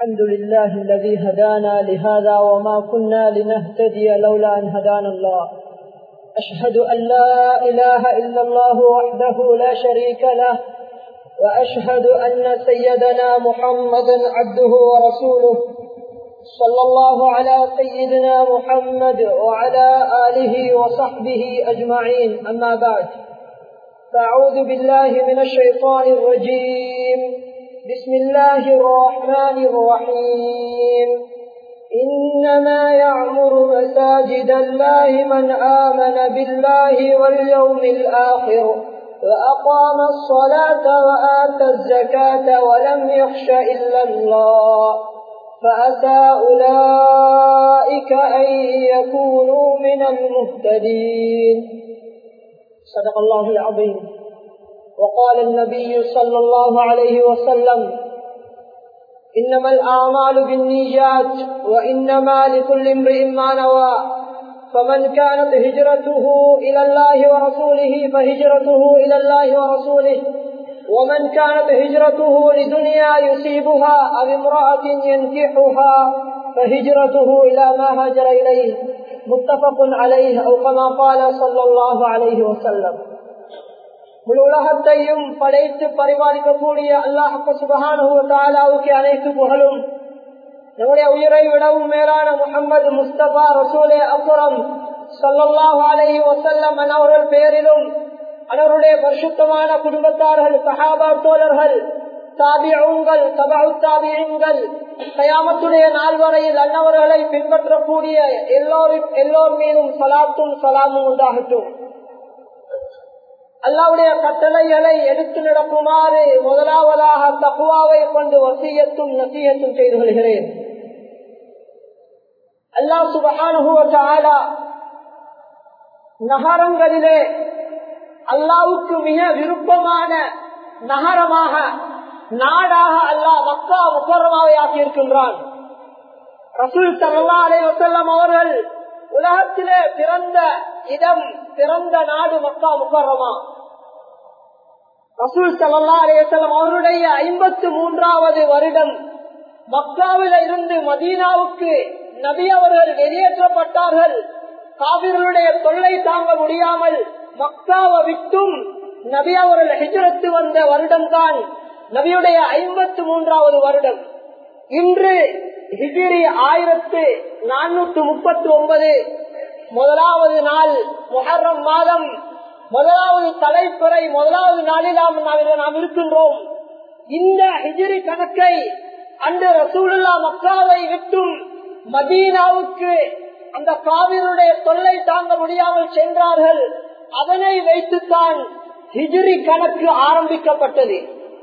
الحمد لله الذي هدانا لهذا وما كنا لنهتدي لولا أن هدانا الله أشهد أن لا إله إلا الله وحده لا شريك له وأشهد أن سيدنا محمدا عبده ورسوله صلى الله على سيدنا محمد وعلى آله وصحبه أجمعين أما بعد فأعوذ بالله من الشيطان الرجيم بسم الله الرحمن الرحيم إنما يعمر مساجد الله من آمن بالله واليوم الآخر وأقام الصلاة وآتى الزكاة ولم يخش إلا الله فأتى أولئك أن يكونوا من المهتدين صدق الله العظيم وقال النبي صلى الله عليه وسلم إنما الأعمال بالنيات وإنما لكل امرئ ما نوى فمن كانت هجرته إلى الله ورسوله فهجرته إلى الله ورسوله ومن كانت هجرته لدنيا يصيبها أو امرأة ينكحها فهجرته إلى ما هاجر إليه متفق عليه أو كما قال صلى الله عليه وسلم முழு உலகத்தையும் படைத்து பரிபாலிக்கக்கூடிய அல்லாஹு சுபகானுக்கு அனைத்து புகழும் நம்முடைய உயிரை விடவும் மேலான முகமது முஸ்தபா ரசூலே அப்புறம் சொல்லல்லாஹு அலைஹி வசல்லம் அவர்கள் பெயரிலும் அவருடைய பரிசுத்தமான குடும்பத்தார்கள் சஹாபா தோழர்கள் தாபியங்கள் சபாவு தாபியங்கள் கயாமத்துடைய நாள் வரையில் அன்னவர்களை பின்பற்றக்கூடிய எல்லோரும் எல்லோர் மீதும் சலாத்தும் சலாமும் உண்டாகட்டும் அல்லாவுடைய கட்டளைகளை எடுத்து நடக்குமாறு முதலாவதாக தகுவாவை கொண்டு வசியத்தும் நசியத்தும் செய்து கொள்கிறேன் அல்லா சுபகானுகுவ நகரங்களிலே அல்லாவுக்கு மிக விருப்பமான நகரமாக நாடாக அல்லாஹ் மக்கா முக்கரமாவை ஆக்கியிருக்கின்றான் ரசூல் சல்லா அலே வசல்லம் அவர்கள் உலகத்திலே பிறந்த இடம் பிறந்த நாடு மக்கா முக்கரமா ரசூல் சல்லா அலேசல்லம் அவருடைய ஐம்பத்து மூன்றாவது வருடம் மக்காவில இருந்து மதீனாவுக்கு நபி அவர்கள் வெளியேற்றப்பட்டார்கள் காவிர்களுடைய தொல்லை தாங்க முடியாமல் மக்காவை விட்டும் நபி அவர்கள் ஹிஜரத்து வந்த வருடம் தான் நபியுடைய ஐம்பத்து மூன்றாவது வருடம் இன்று ஹிஜிரி ஆயிரத்து நானூற்று முப்பத்தி ஒன்பது முதலாவது நாள் முஹர்ரம் மாதம் முதலாவது தலைப்புறை முதலாவது நாளில் நாம் இருக்கின்றோம் இந்த ஹிஜிரி கணக்கை அன்று ரசூலுல்லா மக்காவை விட்டும் மதீனாவுக்கு அந்த காவிரியுடைய தொல்லை தாங்க முடியாமல் சென்றார்கள் அதனை வைத்துத்தான் ஹிஜிரி கணக்கு ஆரம்பிக்கப்பட்டது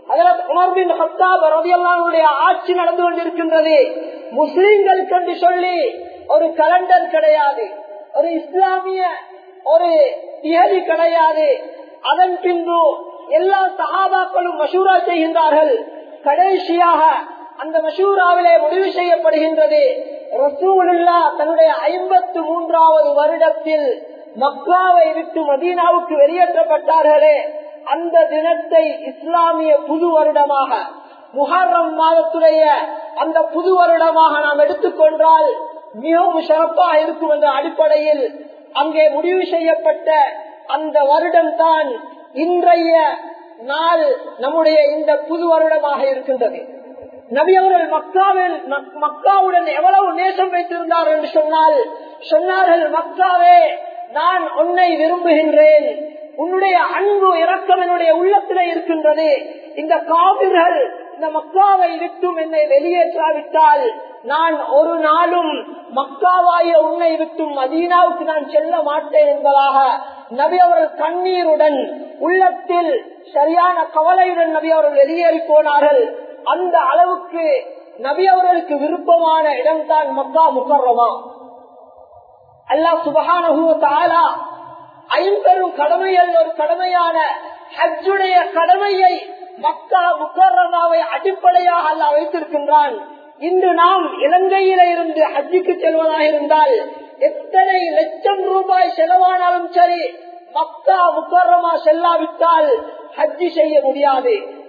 ஆட்சி நடந்து கொண்டிருக்கின்றது முஸ்லிம்கள் கண்டு சொல்லி ஒரு கலண்டர் கிடையாது ஒரு இஸ்லாமிய ஒரு தியதி கிடையாது அதன் பின்பு எல்லா சகாபாக்களும் மசூரா செய்கின்றார்கள் கடைசியாக அந்த மசூராவிலே முடிவு செய்யப்படுகின்றது ரசூலுல்லா தன்னுடைய ஐம்பத்து மூன்றாவது வருடத்தில் மக்காவை விட்டு மதீனாவுக்கு வெளியேற்றப்பட்டார்களே அந்த தினத்தை இஸ்லாமிய புது வருடமாக முஹர்ரம் மாதத்துடைய அந்த புது வருடமாக நாம் எடுத்துக்கொண்டால் மிகவும் சிறப்பாக இருக்கும் என்ற அடிப்படையில் அங்கே முடிவு செய்யப்பட்ட அந்த வருடம் தான் இன்றைய நாள் நம்முடைய இந்த புது வருடமாக இருக்கின்றது நபி அவர்கள் மக்காவில் மக்காவுடன் எவ்வளவு நேசம் வைத்திருந்தார் என்று சொன்னால் சொன்னார்கள் மக்காவே நான் உன்னை விரும்புகின்றேன் உன்னுடைய அன்பு இறக்கம் என்னுடைய உள்ளத்திலே இருக்கின்றது இந்த காவிர்கள் இந்த மக்காவை விட்டும் என்னை வெளியேற்றாவிட்டால் நான் ஒரு நாளும் மக்காவாய உன்னை விட்டும் மதீனாவுக்கு நான் செல்ல மாட்டேன் என்பதாக நபி அவர்கள் கண்ணீருடன் உள்ளத்தில் சரியான கவலையுடன் நபி அவர்கள் வெளியேறி போனார்கள் அந்த அளவுக்கு நபி அவர்களுக்கு விருப்பமான இடம்தான் மக்கா முக்கர்றமா அல்லாஹ் சுபகான ஐம்பெரும் கடமைகள் ஒரு கடமையான ஹஜ்ஜுடைய கடமையை மக்கா முக்கர்ரமாவை அடிப்படையாக அல்ல வைத்திருக்கின்றான் இன்று நாம் இலங்கையில இருந்து ஹஜ்ஜுக்கு செல்வதாக இருந்தால் எத்தனை லட்சம் ரூபாய் செலவானாலும் சரி மக்கா முக்கரமா செல்லாவிட்டால் ஹஜ்ஜி செய்ய முடியாது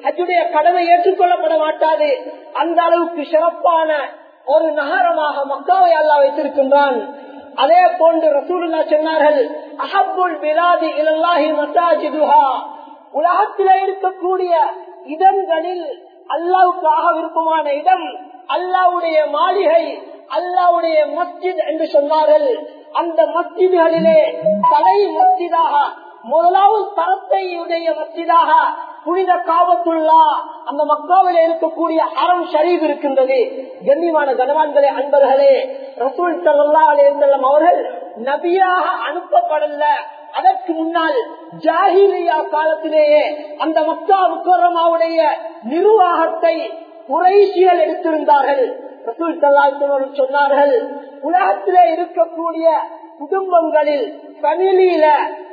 ஹஜ்ஜுடைய கடமை ஏற்றுக்கொள்ளப்பட மாட்டாது அந்த அளவுக்கு சிறப்பான ஒரு நகரமாக மக்காவை அல்லா வைத்திருக்கின்றான் அதே போன்று ரசூலுல்லா சொன்னார்கள் அஹப்புல் பிலாதி இலல்லாஹி மசாஜிதுஹா உலகத்தில இருக்கக்கூடிய இடங்களில் அல்லாவுக்காக விருப்பமான இடம் அல்லாவுடைய மாளிகை அல்லாவுடைய மஸ்ஜித் என்று சொன்னார்கள் அந்த மஸ்ஜிதுகளிலே தலை மஸ்ஜிதாக முதலாவது தரத்தை உடைய மஸ்ஜிதாக புனித காபத்துள்ளா அந்த மக்காவில் இருக்கக்கூடிய அறம் ஷரீப் இருக்கின்றது கண்ணியமான கனவான்களே அன்பர்களே ரசூல் சல்லா அலிசல்லம் அவர்கள் நபியாக அனுப்பப்படல அதற்கு முன்னால் ஜாகிலியா காலத்திலேயே அந்த மக்கா முக்கரமாவுடைய நிர்வாகத்தை குறைசிகள் எடுத்திருந்தார்கள் ரசூல் சல்லாஹ் சொன்னார்கள் உலகத்திலே இருக்கக்கூடிய குடும்பங்களில் ஃபமிலியில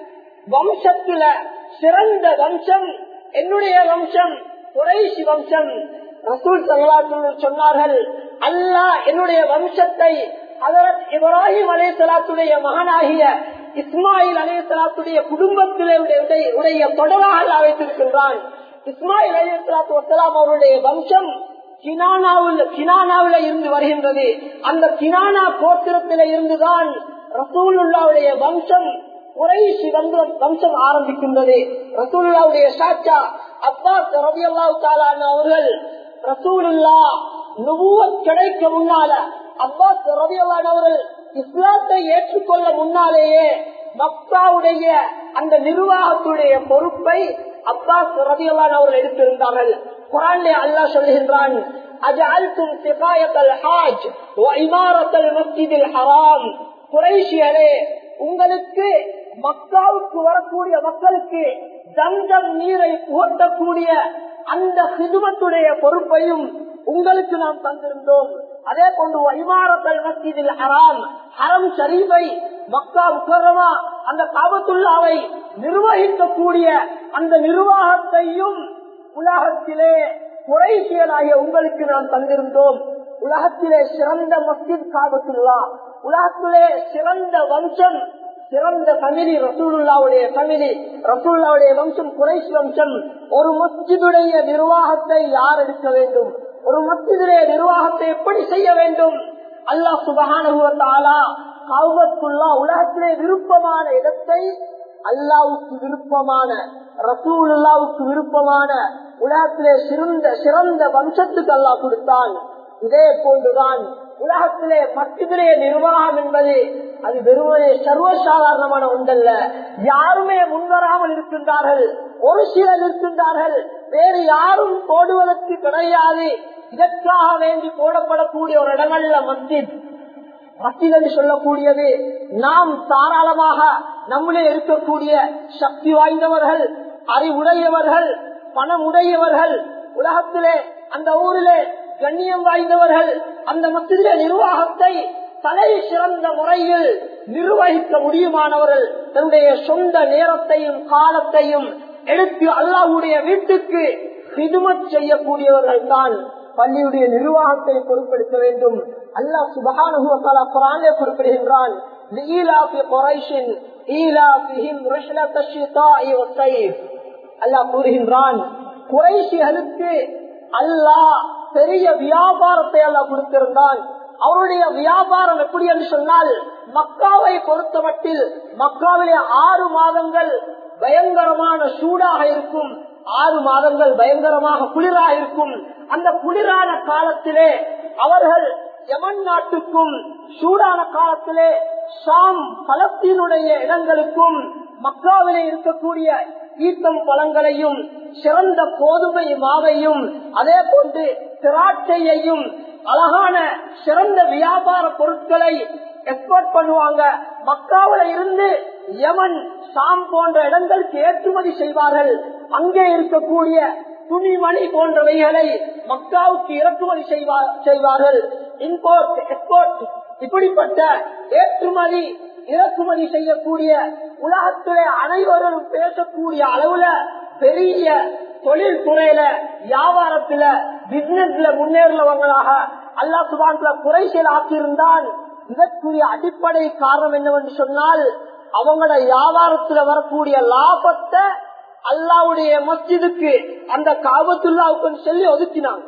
வம்சத்துல சிறந்த வம்சம் என்னுடைய வம்சம் குறைசி வம்சம் ரசூல் சல்லாஹ் சொன்னார்கள் அல்லாஹ் என்னுடைய வம்சத்தை அதரத் இப்ராஹிம் அலேசலாத்துடைய மகனாகிய இஸ்மாயில் அலேசலாத்துடைய குடும்பத்திலே உடைய தொடராக வைத்திருக்கின்றான் இஸ்மாயில் அலேசலாத்து வசலாம் அவருடைய வம்சம் கினானாவில் கினானாவில இருந்து வருகின்றது அந்த கினானா கோத்திரத்தில இருந்துதான் ரசூலுல்லாவுடைய வம்சம் குறைசி வம்சம் ஆரம்பிக்கின்றது ரசூலுல்லாவுடைய சாச்சா அப்பாஸ் ரவி அல்லாஹு தாலான் அவர்கள் ரசூலுல்லா நுபுவத் கிடைக்க முன்னால அப்பாஸ் ரவி அவர்கள் இஸ்லாத்தை ஏற்றுக்கொள்ள முன்னாலேயே மக்காவுடைய அந்த நிர்வாகத்துடைய பொறுப்பை அப்பாஸ் ரதியல்லான் அவர்கள் எடுத்திருந்தார்கள் குரான்லே அல்லாஹ் சொல்கின்றான் அஜஅல்தும் சிகாயத்தல் ஹாஜ் வ இமாரத்தல் மஸ்ஜிதில் ஹராம் குறைஷியரே உங்களுக்கு மக்காவுக்கு வரக்கூடிய மக்களுக்கு தங்கம் நீரை புகட்டக்கூடிய அந்த சிதுமத்துடைய பொறுப்பையும் உங்களுக்கு நாம் தந்திருந்தோம் அதே போன்று வைமாரத்தல் மஸ்ஜிதில் ஹராம் ஹரம் ஷரீஃபை மக்கா உக்கரமா அந்த காபத்துல்லாவை நிர்வகிக்கக்கூடிய அந்த நிர்வாகத்தையும் உலகத்திலே குறைசியலாகிய உங்களுக்கு நாம் தந்திருந்தோம் உலகத்திலே சிறந்த மஸ்ஜித் காபத்துல்லா உலகத்திலே சிறந்த வம்சம் சிறந்த தமிழி ரசூலுல்லாவுடைய தமிழி ரசூல்லாவுடைய வம்சம் குறைசி வம்சம் ஒரு மஸ்ஜிதுடைய நிர்வாகத்தை யார் எடுக்க வேண்டும் ஒரு மஸ்ஜிதுடைய நிர்வாகத்தை எப்படி செய்ய வேண்டும் அல்லாஹ் சுபகானுவத்தாலா காவத்துல்லா உலகத்திலே விருப்பமான இடத்தை அல்லாவுக்கு விருப்பமான ரசூலுல்லாவுக்கு விருப்பமான உலகத்திலே சிறந்த சிறந்த வம்சத்துக்கு அல்லாஹ் கொடுத்தான் இதே போன்றுதான் உலகத்திலே மத்தியிலே நிர்வாகம் என்பது அது வெறுமனே சர்வசாதாரணமான ஒன்றல்ல யாருமே முன்வராமல் இருக்கின்றார்கள் ஒரு சிலர் இருக்கின்றார்கள் வேறு யாரும் போடுவதற்கு கிடையாது இதற்காக வேண்டி போடப்படக்கூடிய ஒரு இடங்கள்ல மஸ்ஜித் மஸ்ஜித் என்று சொல்லக்கூடியது நாம் தாராளமாக நம்மளே இருக்கக்கூடிய சக்தி வாய்ந்தவர்கள் அறிவுடையவர்கள் பணம் உடையவர்கள் உலகத்திலே அந்த ஊரிலே கண்ணியம் வாய்ந்தவர்கள் அந்த மத்திய நிர்வாகத்தை தலை சிறந்த முறையில் நிர்வகிக்க முடியுமானவர்கள் தன்னுடைய சொந்த நேரத்தையும் காலத்தையும் எடுத்து அல்லாவுடைய வீட்டுக்கு சிதுமத் செய்யக்கூடியவர்கள் தான் பள்ளியுடைய நிர்வாகத்தை பொறுப்பெடுக்க வேண்டும் அல்லாஹ் சுபகானுகுவத்தாலா குரானே குறிப்பிடுகின்றான் அல்லாஹ் கூறுகின்றான் குறைசிகளுக்கு அல்லாஹ் பெரிய வியாபாரத்தை அல்லாஹ் கொடுத்திருந்தான் அவருடைய வியாபாரம் எப்படி என்று சொன்னால் மக்காவை பொறுத்த மட்டில் மக்காவிலே ஆறு மாதங்கள் பயங்கரமான சூடாக இருக்கும் ஆறு மாதங்கள் பயங்கரமாக குளிராக இருக்கும் அந்த குளிரான காலத்திலே அவர்கள் யமன் நாட்டுக்கும் சூடான காலத்திலே ஷாம் பலஸ்தீனுடைய இடங்களுக்கும் மக்காவிலே இருக்கக்கூடிய ஈத்தம் பழங்களையும் சிறந்த கோதுமை மாவையும் அதே போன்று திராட்சையையும் அழகான சிறந்த வியாபார பொருட்களை எக்ஸ்போர்ட் பண்ணுவாங்க மக்காவில இருந்து யமன் சாம் போன்ற இடங்களுக்கு ஏற்றுமதி செய்வார்கள் அங்கே இருக்கக்கூடிய துணிமணி போன்றவைகளை மக்காவுக்கு இறக்குமதி செய்வார்கள் இம்போர்ட் எக்ஸ்போர்ட் இப்படிப்பட்ட ஏற்றுமதி இறக்குமதி செய்யக்கூடிய உலகத்திலே அனைவரும் பேசக்கூடிய அளவுல பெரிய தொழில் துறையில வியாபாரத்துல பிசினஸ்ல முன்னேறவங்களாக அல்லா சுபான்ல குறைசல் ஆக்கியிருந்தான் இதற்குரிய அடிப்படை காரணம் என்னவென்று சொன்னால் அவங்களோட வியாபாரத்துல வரக்கூடிய லாபத்தை அல்லாவுடைய மஸ்ஜிதுக்கு அந்த காபத்துல்லாவுக்கு சொல்லி ஒதுக்கினாங்க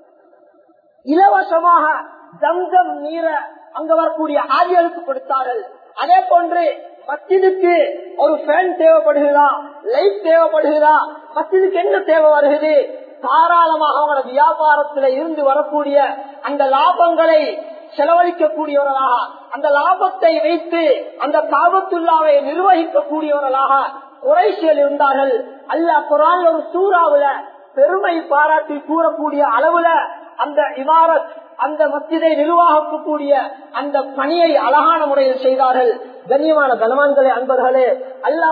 இலவசமாக ஜம்சம் நீரை அங்க வரக்கூடிய ஆதிகளுக்கு கொடுத்தார்கள் அதே போன்று மஸ்ஜிதுக்கு ஒரு ஃபேன் தேவைப்படுகிறதா லைட் தேவைப்படுகிறதா மஸ்ஜிதுக்கு என்ன தேவை வருகிறது தாராளமாக அவங்களோட வியாபாரத்துல இருந்து வரக்கூடிய அந்த லாபங்களை செலவழிக்கக்கூடியவர்களாக அந்த லாபத்தை வைத்து அந்த காபத்துல்லாவை நிர்வகிக்கக்கூடியவர்களாக குறைசியல் இருந்தார்கள் அல்ல குரான் ஒரு சூறாவுல பெருமை பாராட்டி கூறக்கூடிய அளவுல அந்த இமாரத் அந்த மஸ்ஜிதை நிர்வாகிக்கக்கூடிய அந்த பணியை அழகான முறையில் செய்தார்கள் கண்ணியமான கனவான்களே அன்பர்களே அல்லா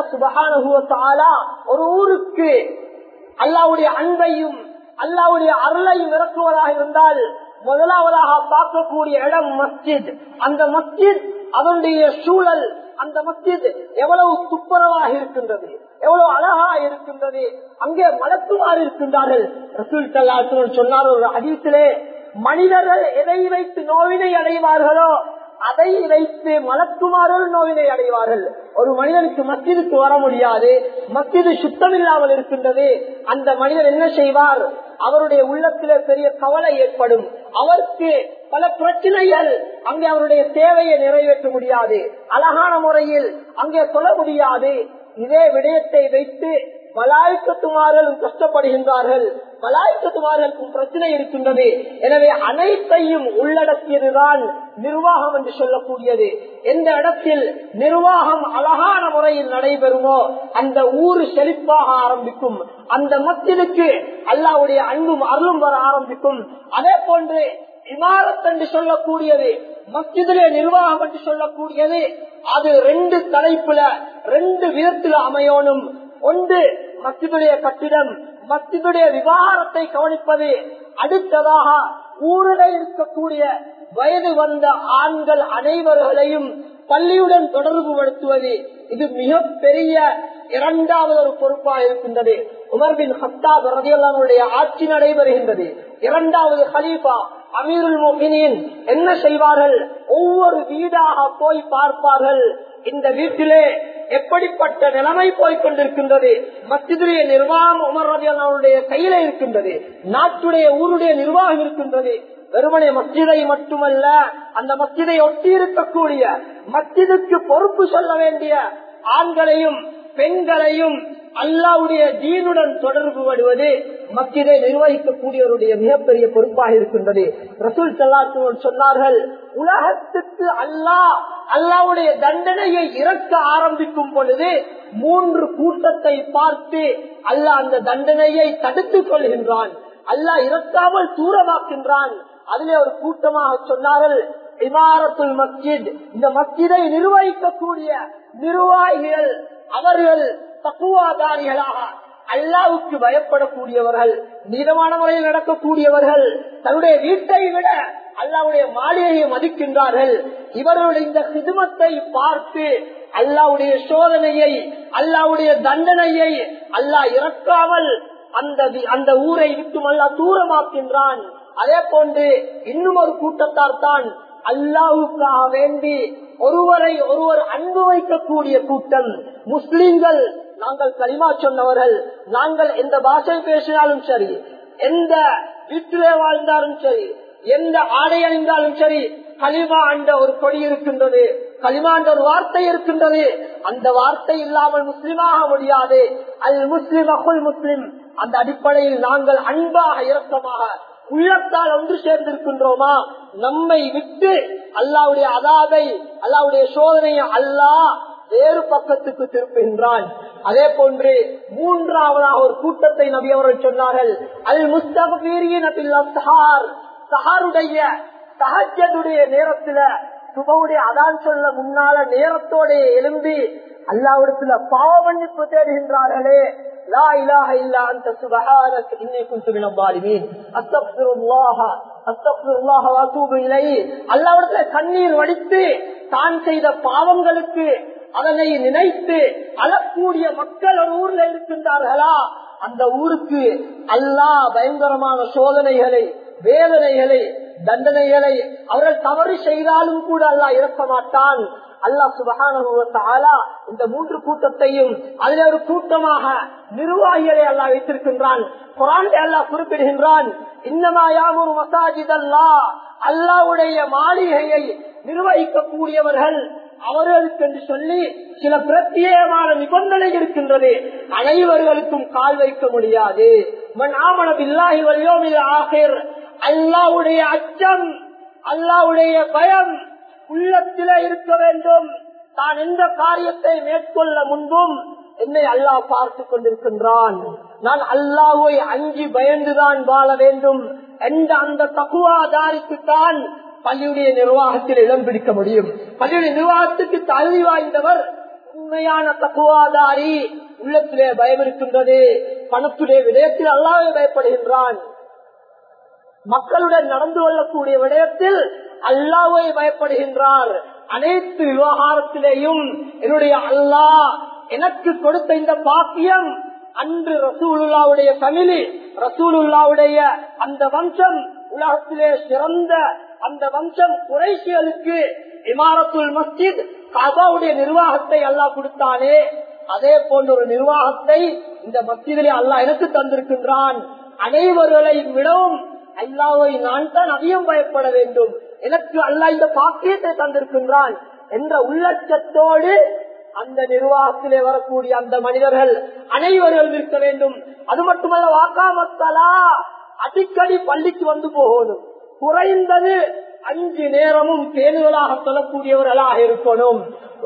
சுபகான ஒரு ஊருக்கு அல்லாவுடைய அன்பையும் அல்லாவுடைய அருளையும் இறக்குவதாக இருந்தால் முதலாவதாக பார்க்கக்கூடிய இடம் மஸ்ஜித் அந்த மஸ்ஜித் அதனுடைய சூழல் அந்த மஸ்ஜித் எவ்வளவு துப்புரவாக இருக்கின்றது எவ்வளவு அழகா இருக்கின்றது அங்கே மலக்குமாறு இருக்கின்றார்கள் ரசூல் சல்லாத்துடன் சொன்னார் ஒரு அதிகத்திலே மனிதர்கள் எதை வைத்து நோவினை அடைவார்களோ அதை வைத்து மலக்குமார்கள் நோவினை அடைவார்கள் ஒரு மனிதனுக்கு மஸ்ஜிதுக்கு வர முடியாது மஸ்ஜிது சுத்தம் இல்லாமல் இருக்கின்றது அந்த மனிதர் என்ன செய்வார் அவருடைய உள்ளத்திலே பெரிய கவலை ஏற்படும் அவருக்கு பல பிரச்சனைகள் அங்கே அவருடைய தேவையை நிறைவேற்ற முடியாது அழகான முறையில் அங்கே சொல்ல முடியாது இதே விடயத்தை வைத்து மலாய்க்கத்துமார்களும் கஷ்டப்படுகின்றார்கள் மலாய்க்கத்துமார்களுக்கும் பிரச்சனை இருக்கின்றது எனவே அனைத்தையும் உள்ளடக்கியதுதான் நிர்வாகம் என்று சொல்லக்கூடியது எந்த இடத்தில் நிர்வாகம் அழகான முறையில் நடைபெறுமோ அந்த ஊர் செழிப்பாக ஆரம்பிக்கும் அந்த மத்திற்கு அல்லாவுடைய அன்பும் அருளும் வர ஆரம்பிக்கும் அதே போன்று இமாரத் என்று சொல்லக்கூடியது மஸ்ஜிதிலே நிர்வாகம் என்று சொல்லக்கூடியது அது ரெண்டு தலைப்புல ரெண்டு விதத்தில் அமையணும் ஒன்று மஸ்ஜிதுடைய கட்டிடம் மஸ்ஜிதுடைய விவகாரத்தை கவனிப்பது அடுத்ததாக ஊரில் இருக்கக்கூடிய வயது வந்த ஆண்கள் அனைவர்களையும் பள்ளியுடன் தொடர்பு படுத்துவது இது மிக பெரிய இரண்டாவது ஒரு பொறுப்பாக இருக்கின்றது உமர்பின் ஹத்தாப் ரதியுல்லாவுடைய ஆட்சி நடைபெறுகின்றது இரண்டாவது ஹலீஃபா அமீருல் மோகினின் என்ன செய்வார்கள் ஒவ்வொரு வீடாக போய் பார்ப்பார்கள் இந்த வீட்டிலே எப்படிப்பட்ட நிலைமை போய் கொண்டிருக்கின்றது மத்தியுடைய நிர்வாகம் உமர் ரதியுல்லாவுடைய கையில இருக்கின்றது நாட்டுடைய ஊருடைய நிர்வாகம் இருக்கின்றது வெறுமனை மஸ்ஜிதை மட்டுமல்ல அந்த மஸ்ஜிதை ஒட்டி இருக்கக்கூடிய மஸ்ஜிதுக்கு பொறுப்பு சொல்ல வேண்டிய ஆண்களையும் பெண்களையும் அல்லாவுடைய தீனுடன் தொடர்பு படுவது மக்கிதை நிர்வகிக்கக்கூடியவருடைய மிகப்பெரிய பொறுப்பாக இருக்கின்றது ரசூல் சல்லாத்தூர் சொன்னார்கள் உலகத்துக்கு அல்லாஹ் அல்லாவுடைய தண்டனையை இறக்க ஆரம்பிக்கும் பொழுது மூன்று கூட்டத்தை பார்த்து அல்லாஹ் அந்த தண்டனையை தடுத்துக் கொள்கின்றான் அல்லாஹ் இறக்காமல் தூரமாக்கின்றான் அதிலே ஒரு கூட்டமாக சொன்னார்கள் இமாரத்துல் மஸ்ஜித் இந்த மஸ்ஜிதை நிர்வகிக்கக்கூடிய நிர்வாகிகள் அவர்கள் தக்குவாதாரிகளாக அல்லாவுக்கு பயப்படக்கூடியவர்கள் நீதமான முறையில் நடக்கக்கூடியவர்கள் தன்னுடைய வீட்டை விட அல்லாவுடைய மாளிகையை மதிக்கின்றார்கள் இவர்களுடைய இந்த சிதுமத்தை பார்த்து அல்லாவுடைய சோதனையை அல்லாவுடைய தண்டனையை அல்லாஹ் இறக்காமல் அந்த அந்த ஊரை விட்டும் அல்லா தூரமாக்கின்றான் அதே போன்று இன்னும் ஒரு கூட்டத்தார் தான் அல்லாவுக்காக வேண்டி ஒருவரை ஒருவர் அன்பு வைக்கக்கூடிய கூட்டம் முஸ்லிம்கள் நாங்கள் களிமா சொன்னவர்கள் நாங்கள் எந்த பாஷை பேசினாலும் சரி எந்த வீட்டிலே வாழ்ந்தாலும் சரி எந்த ஆடை அணிந்தாலும் சரி களிமா என்ற ஒரு கொடி இருக்கின்றது களிமா என்ற ஒரு வார்த்தை இருக்கின்றது அந்த வார்த்தை இல்லாமல் முஸ்லிமாக முடியாது அல் முஸ்லிம் அகுல் முஸ்லிம் அந்த அடிப்படையில் நாங்கள் அன்பாக இரக்கமாக உள்ளத்தால் ஒன்று சேர்ந்திருக்கின்றோமா நம்மை விட்டு அல்லாவுடைய அதாதை அல்லாவுடைய சோதனையை அல்லாஹ் வேறு பக்கத்துக்கு திருப்புகின்றான் அதே போன்று மூன்றாவதாக ஒரு கூட்டத்தை நபி அவர்கள் சொன்னார்கள் அல் முஸ்தகர் சஹாருடைய சஹஜதுடைய நேரத்துல சுபவுடைய அதான் சொல்ல முன்னால நேரத்தோட எழும்பி அல்லாவிடத்துல பாவ மன்னிப்பு தேடுகின்றார்களே لا إله إلا أنت سبحانك إني كنت من الظالمين أستغفر الله أستغفر الله وأتوب إليه அல்லாவிடத்துல கண்ணீர் வடித்து தான் செய்த பாவங்களுக்கு அதனை நினைத்து அழக்கூடிய மக்கள் ஒரு ஊர்ல இருக்கின்றார்களா அந்த ஊருக்கு அல்லாஹ் பயங்கரமான சோதனைகளை வேதனைகளை தண்டனைகளை அவர்கள் தவறு செய்தாலும் கூட அல்லாஹ் இறக்க மாட்டான் அல்லாஹ் சுபகான இந்த மூன்று கூட்டத்தையும் அதில் ஒரு கூட்டமாக நிர்வாகிகளை அல்லாஹ் வைத்திருக்கின்றான் குரான் அல்லாஹ் குறிப்பிடுகின்றான் இன்னமாயாமூர் மசாஜித் அல்லா அல்லாவுடைய மாளிகையை நிர்வகிக்கக்கூடியவர்கள் அவர்களுக்கு என்று சொல்லி சில பிரத்யேகமான நிபந்தனை இருக்கின்றது அனைவர்களுக்கும் கால் வைக்க முடியாது அல்லாவுடைய அச்சம் அல்லாவுடைய பயம் உள்ளத்தில இருக்க வேண்டும் தான் எந்த காரியத்தை மேற்கொள்ள முன்பும் என்னை அல்லாஹ் பார்த்து கொண்டிருக்கின்றான் நான் அல்லாஹை அஞ்சு பயந்துதான் வாழ வேண்டும் என்ற அந்த தகுவாதாரிக்குத்தான் பள்ளியுடைய நிர்வாகத்தில் இடம் பிடிக்க முடியும் பள்ளியுடைய நிர்வாகத்துக்கு தகுதி வாய்ந்தவர் உண்மையான தகுவாதாரி உள்ளத்திலே பயம் இருக்கின்றது பணத்துடைய விடயத்தில் அல்லாவே பயப்படுகின்றான் மக்களுடன் நடந்து கொள்ளக்கூடிய விடயத்தில் அல்லாவை பயப்படுகின்றார் அனைத்து விவகாரத்திலேயும் என்னுடைய அல்லாஹ் எனக்கு கொடுத்த இந்த பாக்கியம் அன்று ரசூலுல்லாவுடைய தமிழி ரசூலுல்லாவுடைய அந்த வம்சம் உலகத்திலே சிறந்த அந்த வம்சம் குறைசியலுக்கு இமாரத்துல் மஸ்ஜித் காபாவுடைய நிர்வாகத்தை அல்லாஹ் கொடுத்தானே அதே போன்ற ஒரு நிர்வாகத்தை இந்த மஸ்ஜிதிலே அல்லாஹ் எனக்கு தந்திருக்கின்றான் அனைவர்களை விடவும் அல்லாவை நான் தான் அதிகம் பயப்பட வேண்டும் எனக்கு அல்லாஹ் இந்த பாக்கியத்தை தந்திருக்கின்றான் என்ற உள்ளச்சத்தோடு அந்த நிர்வாகத்திலே வரக்கூடிய அந்த மனிதர்கள் அனைவர்கள் இருக்க வேண்டும் அது மட்டுமல்ல வாக்காமத்தலா அடிக்கடி பள்ளிக்கு வந்து போகணும் குறைந்தது அஞ்சு நேரமும் பேணுதலாக சொல்லக்கூடியவர்களாக இருக்கணும்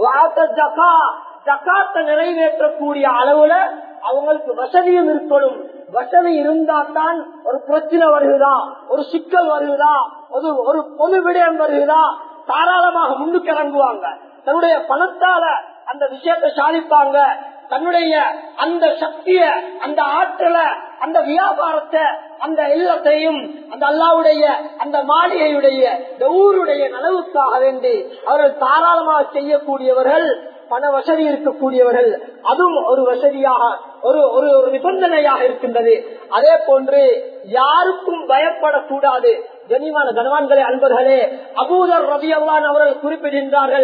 ஜக்காத்தை நிறைவேற்றக்கூடிய அளவுல அவங்களுக்கு வசதியும் இருக்கணும் வசதி இருந்தா தான் ஒரு பிரச்சனை வருகிறதா ஒரு சிக்கல் வருகிறதா ஒரு ஒரு பொது விடயம் வருகிறதா தாராளமாக முன்னுக்கு இறங்குவாங்க தன்னுடைய பணத்தால அந்த விஷயத்தை சாதிப்பாங்க தன்னுடைய அந்த சக்திய அந்த ஆற்றலை அந்த வியாபாரத்தை அந்த இல்லத்தையும் அந்த அல்லாவுடைய அந்த மாளிகையுடைய இந்த ஊருடைய நலவுக்காக வேண்டி அவர்கள் தாராளமாக செய்யக்கூடியவர்கள் பண வசதி இருக்கக்கூடியவர்கள் அதுவும் ஒரு வசதியாக ஒரு ஒரு ஒரு நிபந்தனையாக இருக்கின்றது அதே போன்று யாருக்கும் பயப்படக்கூடாது கனிமான கனவான்களே அன்பர்களே அபூதர் ரவி அல்லான் அவர்கள் குறிப்பிடுகின்றார்கள்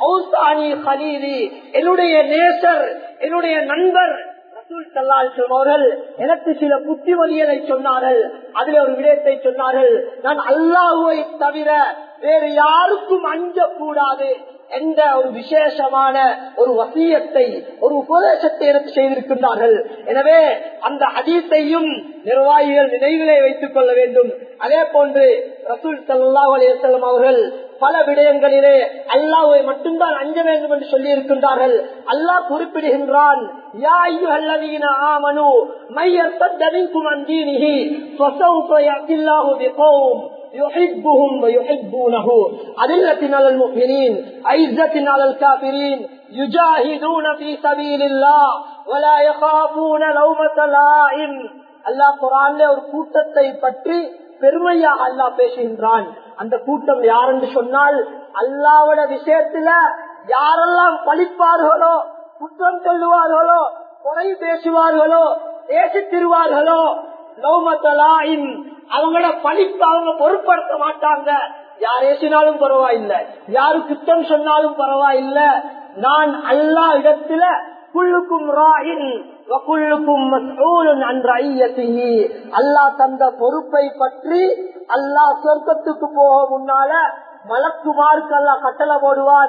என்னுடைய நேசர் என்னுடைய நண்பர் அவர்கள் எனக்கு சில புத்திமொழிகளை சொன்னார்கள் அதில் ஒரு விடயத்தை சொன்னார்கள் நான் அல்லாஹுவை தவிர வேறு யாருக்கும் அஞ்சக்கூடாது என்ற ஒரு விசேஷமான ஒரு வசியத்தை ஒரு உபதேசத்தை எனக்கு செய்திருக்கின்றார்கள் எனவே அந்த அதீத்தையும் நிர்வாகிகள் நினைவிலே வைத்துக் கொள்ள வேண்டும் அதே போன்று ரசூல் சல்லா அலிசல்லம் அவர்கள் பல விடயங்களிலே அல்லாவை மட்டும்தான் அஞ்ச வேண்டும் என்று சொல்லி இருக்கின்றார்கள் அல்லாஹ் குறிப்பிடுகின்றான் யா ஐயுஹல்லதீன ஆமனு மையர்த்தத மின்கும் அன் தீனிஹி ஃபஸௌஃப யஅத்தில்லாஹு பிகௌம் يحبهم ويحبونه أذلة على المؤمنين عزة على الكافرين يجاهدون في سبيل الله ولا يخافون لومة لائم அல்லாஹ் குரான்ல ஒரு கூட்டத்தை பற்றி பெருமையாக அல்லாஹ் பேசுகின்றான் அந்த கூட்டம் யாரென்று சொன்னால் அல்லாவோட விஷயத்துல யாரெல்லாம் பழிப்பார்களோ குற்றம் சொல்லுவார்களோ குறை பேசுவார்களோ பேசி திருவார்களோ லௌமத்தலாயின் அவங்களோட பழிப்பு அவங்க பொருட்படுத்த மாட்டாங்க யார் ஏசினாலும் பரவாயில்லை யாரு குத்தம் சொன்னாலும் பரவாயில்ல நான் அல்லா இடத்துல குள்ளுக்கும் ராயின் அல்லாஹ் தந்த பொறுப்பை பற்றி அல்லாஹ் சொர்க்கத்துக்கு போக முன்னால மலக்குமாருக்கு அல்லாஹ் கட்டளை போடுவான்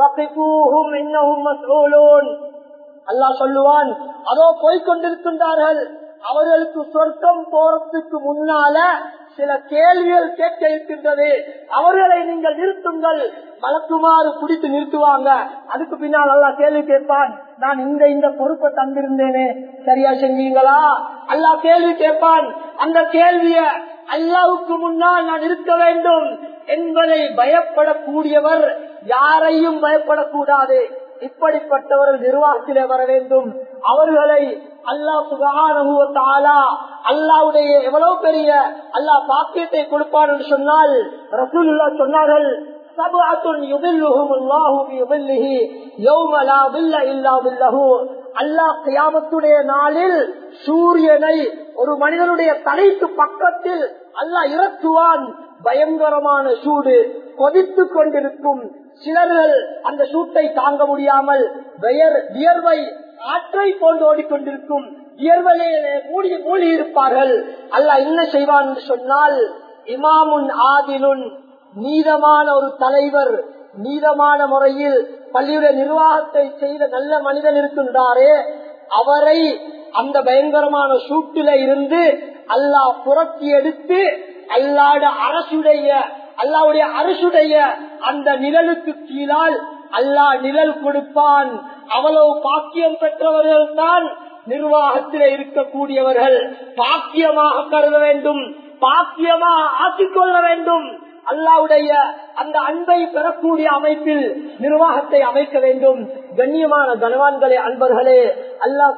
அல்லாஹ் சொல்லுவான் அதோ போய்கொண்டிருக்கின்றார்கள் அவர்களுக்கு சொர்க்கம் போறதுக்கு முன்னால சில கேள்விகள் கேட்க இருக்கின்றது அவர்களை நீங்கள் நிறுத்துங்கள் வளர்க்குமாறு பிடித்து நிறுத்துவாங்க அதுக்கு பின்னால் அல்லா கேள்வி கேட்பான் நான் இந்த இந்த பொறுப்பை தந்திருந்தேனே சரியா செஞ்சீங்களா அல்லா கேள்வி கேட்பான் அந்த கேள்விய அல்லாவுக்கு முன்னால் நான் இருக்க வேண்டும் என்பதை பயப்படக்கூடியவர் யாரையும் பயப்படக்கூடாது இப்படிப்பட்டவர்கள் நிர்வாகத்திலே வர வேண்டும் அவர்களை அல்லாஹ் சுகானுவத்தாலா அல்லாவுடைய எவ்வளவு பெரிய அல்லாஹ் பாக்கியத்தை கொடுப்பான் என்று சொன்னால் ரசூலுல்லா சொன்னார்கள் அல்லாஹ் நாளில் சூரியனை ஒரு மனிதனுடைய தலைக்கு பக்கத்தில் அல்லாஹ் இறக்குவான் பயங்கரமான சூடு கொதித்து கொண்டிருக்கும் சிலர்கள் அந்த சூட்டை தாங்க முடியாமல் வியர்- வியர்வை ஆற்றை போன்று ஓடிக்கொண்டிருக்கும் வியர்வையிலே மூடி மூழ்கி இருப்பார்கள் அல்லாஹ் என்ன செய்வான் என்று சொன்னால் இமாமுன் ஆதிலுன் நீதமான ஒரு தலைவர் நீதமான முறையில் பள்ளியுடைய நிர்வாகத்தை செய்த நல்ல மனிதன் இருக்கின்றாரே அவரை அந்த பயங்கரமான சூட்டில இருந்து அல்லாஹ் புரட்டி எடுத்து அல்லாட அரசுடைய அல்லாவுடைய அரசுடைய அந்த நிழலுக்கு கீழால் அல்லாஹ் நிழல் கொடுப்பான் அவ்வளவு பாக்கியம் பெற்றவர்கள் தான் நிர்வாகத்தில் இருக்கக்கூடியவர்கள் பாக்கியமாக கருத வேண்டும் பாக்கியமாக ஆக்கிக்கொள்ள வேண்டும் அல்லாவுடைய அந்த அன்பை பெறக்கூடிய அமைப்பில் நிர்வாகத்தை அமைக்க வேண்டும் கண்ணியமான கனவான்களே அன்பர்களே அல்லாஹ்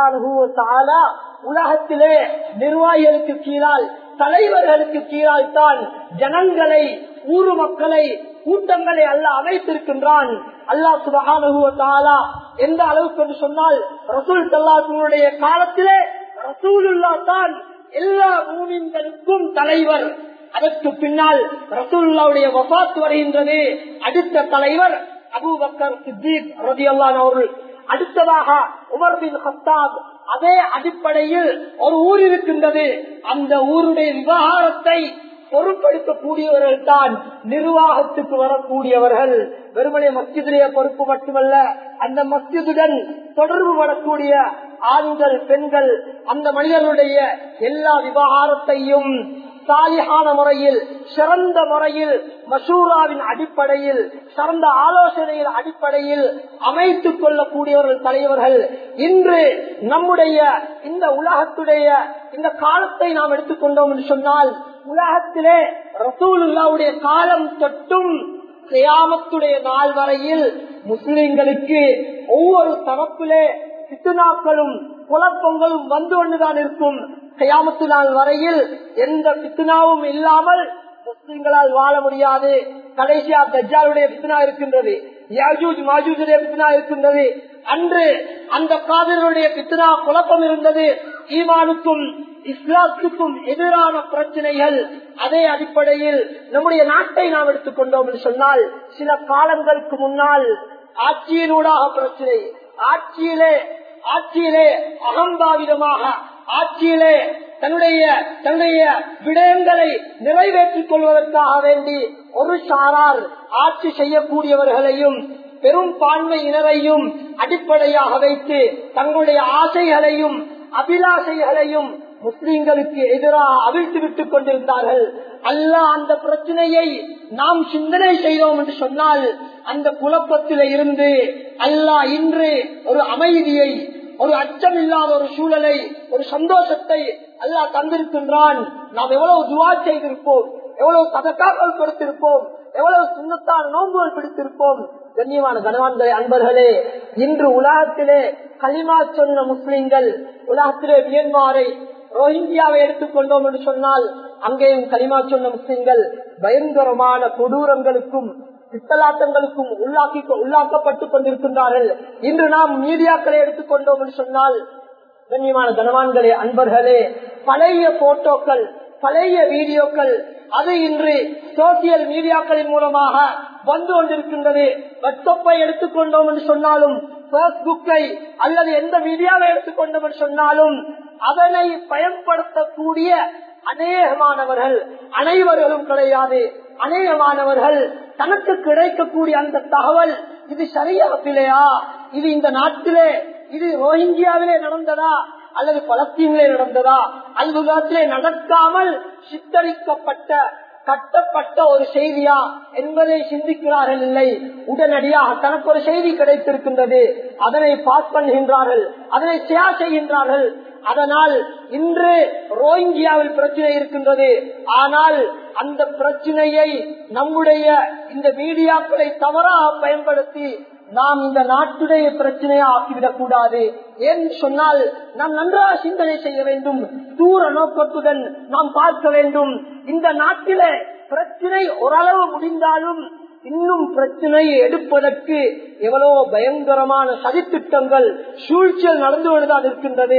சுபகான உலகத்திலே நிர்வாகிகளுக்கு கீழால் தலைவர்களுக்கு கீழால் தான் ஜனங்களை ஊரு மக்களை கூட்டங்களை அல்ல அமைத்திருக்கின்றான் அல்லாஹ் சுபகான எந்த அளவுக்கு என்று சொன்னால் ரசூல் தல்லாத்துடைய காலத்திலே ரசூலுல்லா தான் எல்லா மூமின்களுக்கும் தலைவர் அதற்கு பின்னால் ரசூல்லாவுடைய வபாத் வருகின்றது அடுத்த தலைவர் அபூபக்கர் சித்திக் ரதியல்லான் அவர்கள் அடுத்ததாக உமர் பின் ஹத்தாப் அதே அடிப்படையில் ஒரு ஊர் இருக்கின்றது அந்த ஊருடைய விவகாரத்தை பொறுப்பெடுக்கக்கூடியவர்கள் தான் நிர்வாகத்துக்கு வரக்கூடியவர்கள் வெறுமனே மஸ்ஜிதிலேயே பொறுப்பு மட்டுமல்ல அந்த மஸ்ஜிதுடன் தொடர்பு வரக்கூடிய ஆண்கள் பெண்கள் அந்த மனிதர்களுடைய எல்லா விவகாரத்தையும் சாலிகான முறையில் சிறந்த முறையில் மசூராவின் அடிப்படையில் சிறந்த ஆலோசனையின் அடிப்படையில் அமைத்துக் கொள்ளக்கூடியவர்கள் தலைவர்கள் இன்று நம்முடைய இந்த உலகத்துடைய இந்த காலத்தை நாம் எடுத்துக்கொண்டோம் என்று சொன்னால் உலகத்திலே ரசூலுல்லாவுடைய காலம் தொட்டும் கியாமத்துடைய நாள் வரையில் முஸ்லிம்களுக்கு ஒவ்வொரு தரப்பிலே பித்துனாக்களும் குழப்பங்களும் வந்து கொண்டுதான் இருக்கும் கயாமத்து நாள் வரையில் எந்த பித்துனாவும் இல்லாமல் முஸ்லிம்களால் வாழ முடியாது கடைசியா தஜ்ஜாலுடைய பித்னா இருக்கின்றது யாஜூஜ் மாஜூஜுடைய பித்னா இருக்கின்றது அன்று அந்த காதலுடைய பித்னா குழப்பம் இருந்தது ஈமானுக்கும் இஸ்லாத்துக்கும் எதிரான பிரச்சனைகள் அதே அடிப்படையில் நம்முடைய நாட்டை நாம் எடுத்துக்கொண்டோம் என்று சொன்னால் சில காலங்களுக்கு முன்னால் ஆட்சியினூடாக பிரச்சனை ஆட்சியிலே ஆட்சியிலே அகம்பாவிதமாக ஆட்சியிலே தன்னுடைய தன்னுடைய விடயங்களை நிறைவேற்றிக் கொள்வதற்காக வேண்டி ஒரு சாரார் ஆட்சி செய்யக்கூடியவர்களையும் பெரும் பான்மையினரையும் அடிப்படையாக வைத்து தங்களுடைய ஆசைகளையும் அபிலாசைகளையும் முஸ்லிம்களுக்கு எதிராக அவிழ்த்து விட்டுக் கொண்டிருந்தார்கள் அல்லாஹ் அந்த பிரச்சனையை நாம் சிந்தனை செய்தோம் என்று சொன்னால் அந்த குழப்பத்தில இருந்து அல்லாஹ் இன்று ஒரு அமைதியை ஒரு அச்சம் இல்லாத ஒரு சூழலை ஒரு சந்தோஷத்தை அல்லாஹ் தந்திருக்கின்றான் நாம் எவ்வளவு துவா செய்திருப்போம் எவ்வளவு சதக்காக்கள் கொடுத்திருப்போம் எவ்வளவு சுண்ணத்தான நோன்புகள் பிடித்திருப்போம் கண்ணியமான கனவான்களே அன்பர்களே இன்று உலகத்திலே களிமா சொன்ன முஸ்லிம்கள் உலகத்திலே மியன்மாரை ரோஹிங்கியாவை எடுத்துக்கொண்டோம் என்று சொன்னால் அங்கேயும் களிமா சொன்ன முஸ்லிம்கள் பயங்கரமான கொடூரங்களுக்கும் பித்தலாட்டங்களுக்கும் உள்ளாக்கி உள்ளாக்கப்பட்டுக் கொண்டிருக்கின்றார்கள் இன்று நாம் மீடியாக்களை எடுத்துக்கொண்டோம் என்று சொன்னால் கண்ணியமான கனவான்களே அன்பர்களே பழைய போட்டோக்கள் பழைய வீடியோக்கள் அது இன்று சோசியல் மீடியாக்களின் மூலமாக வந்து கொண்டிருக்கின்றது வாட்ஸ்அப்பை எடுத்துக்கொண்டோம் என்று சொன்னாலும் பேஸ்புக்கை அல்லது எந்த மீடியாவை எடுத்துக்கொண்டோம் என்று சொன்னாலும் அதனை பயன்படுத்தக்கூடிய அநேகமானவர்கள் அனைவர்களும் கிடையாது அநேகமானவர்கள் தனக்கு கிடைக்கக்கூடிய அந்த தகவல் இது சரியாகலையா இது இந்த நாட்டிலே இது ரோஹிங்கியாவிலே நடந்ததா அல்லது பலஸ்தீனிலே நடந்ததா அல்புகாத்திலே நடக்காமல் சித்தரிக்கப்பட்ட கட்டப்பட்ட ஒரு செய்தியா என்பதை சிந்திக்கிறார்கள் இல்லை உடனடியாக தனக்கு ஒரு செய்தி கிடைத்திருக்கின்றது அதனை பாஸ் பண்ணுகின்றார்கள் அதனை ஷேர் செய்கின்றார்கள் அதனால் இன்று ரோஹிங்கியாவில் பிரச்சனை இருக்கின்றது ஆனால் அந்த பிரச்சனையை நம்முடைய இந்த மீடியாக்களை தவறாக பயன்படுத்தி நாம் இந்த நாட்டுடைய பிரச்சனையா ஆக்கிவிடக் கூடாது ஏன் சொன்னால் நாம் நன்றாக சிந்தனை செய்ய வேண்டும் தூர நோக்கத்துடன் நாம் பார்க்க வேண்டும் இந்த நாட்டில பிரச்சனை ஓரளவு முடிந்தாலும் இன்னும் பிரச்சனையை எடுப்பதற்கு எவ்வளவு பயங்கரமான சதித்திட்டங்கள் சூழ்ச்சிகள் நடந்து கொண்டுதான் இருக்கின்றது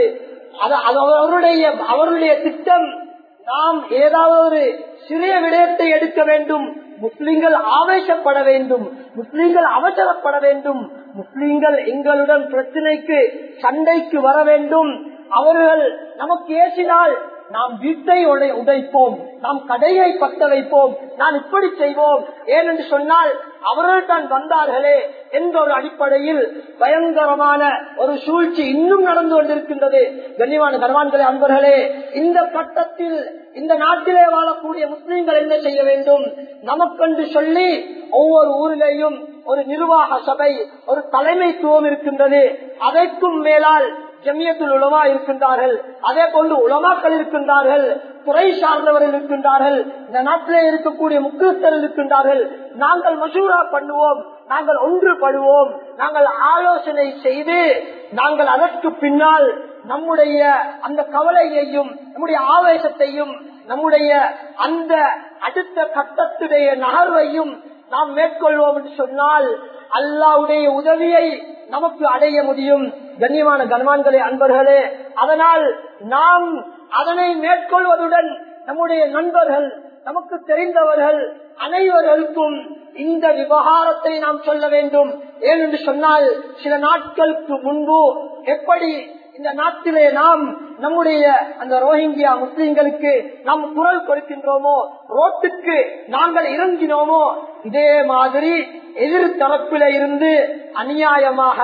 அவருடைய அவருடைய திட்டம் நாம் ஏதாவது ஒரு சிறிய விடயத்தை எடுக்க வேண்டும் முஸ்லிம்கள் ஆவேசப்பட வேண்டும் முஸ்லிம்கள் அவசரப்பட வேண்டும் முஸ்லிம்கள் எங்களுடன் பிரச்சனைக்கு சண்டைக்கு வர வேண்டும் அவர்கள் நமக்கு ஏசினால் நாம் வீட்டை உடை உடைப்போம் நாம் கடையை பத்த வைப்போம் நாம் இப்படி செய்வோம் ஏனென்று சொன்னால் அவர்கள் தான் வந்தார்களே என்ற ஒரு அடிப்படையில் பயங்கரமான ஒரு சூழ்ச்சி இன்னும் நடந்து கொண்டிருக்கின்றது கண்ணியமான கர்வான்களே அன்பர்களே இந்த கட்டத்தில் இந்த நாட்டிலே வாழக்கூடிய முஸ்லீம்கள் என்ன செய்ய வேண்டும் நமக்கென்று சொல்லி ஒவ்வொரு ஊரிலேயும் ஒரு நிர்வாக சபை ஒரு தலைமைத்துவம் இருக்கின்றது அதற்கும் மேலால் ஜமியத்தில் உலமா இருக்கின்றார்கள் அதே போன்று உலமாக்கள் இருக்கின்றார்கள் துறை சார்ந்தவர்கள் இருக்கின்றார்கள் இந்த நாட்டிலே இருக்கக்கூடிய முக்கியஸ்தர்கள் இருக்கின்றார்கள் நாங்கள் மசூரா பண்ணுவோம் நாங்கள் ஒன்றுபடுவோம் நாங்கள் ஆலோசனை செய்து நாங்கள் அதற்கு பின்னால் நம்முடைய அந்த கவலையையும் நம்முடைய ஆவேசத்தையும் நம்முடைய அந்த அடுத்த கட்டத்துடைய நகர்வையும் நாம் மேற்கொள்வோம் என்று சொன்னால் அல்லாவுடைய உதவியை நமக்கு அடைய முடியும் கண்ணியமான கனவான்களே அன்பர்களே அதனால் நாம் அதனை மேற்கொள்வதுடன் நம்முடைய நண்பர்கள் நமக்கு தெரிந்தவர்கள் அனைவர்களுக்கும் இந்த விவகாரத்தை நாம் சொல்ல வேண்டும் ஏனென்று சொன்னால் சில நாட்களுக்கு முன்பு எப்படி இந்த நாட்டிலே நாம் நம்முடைய அந்த ரோஹிங்கியா முஸ்லிம்களுக்கு நாம் குரல் கொடுக்கின்றோமோ ரோட்டுக்கு நாங்கள் இறங்கினோமோ இதே மாதிரி எதிர் தரப்பில இருந்து அநியாயமாக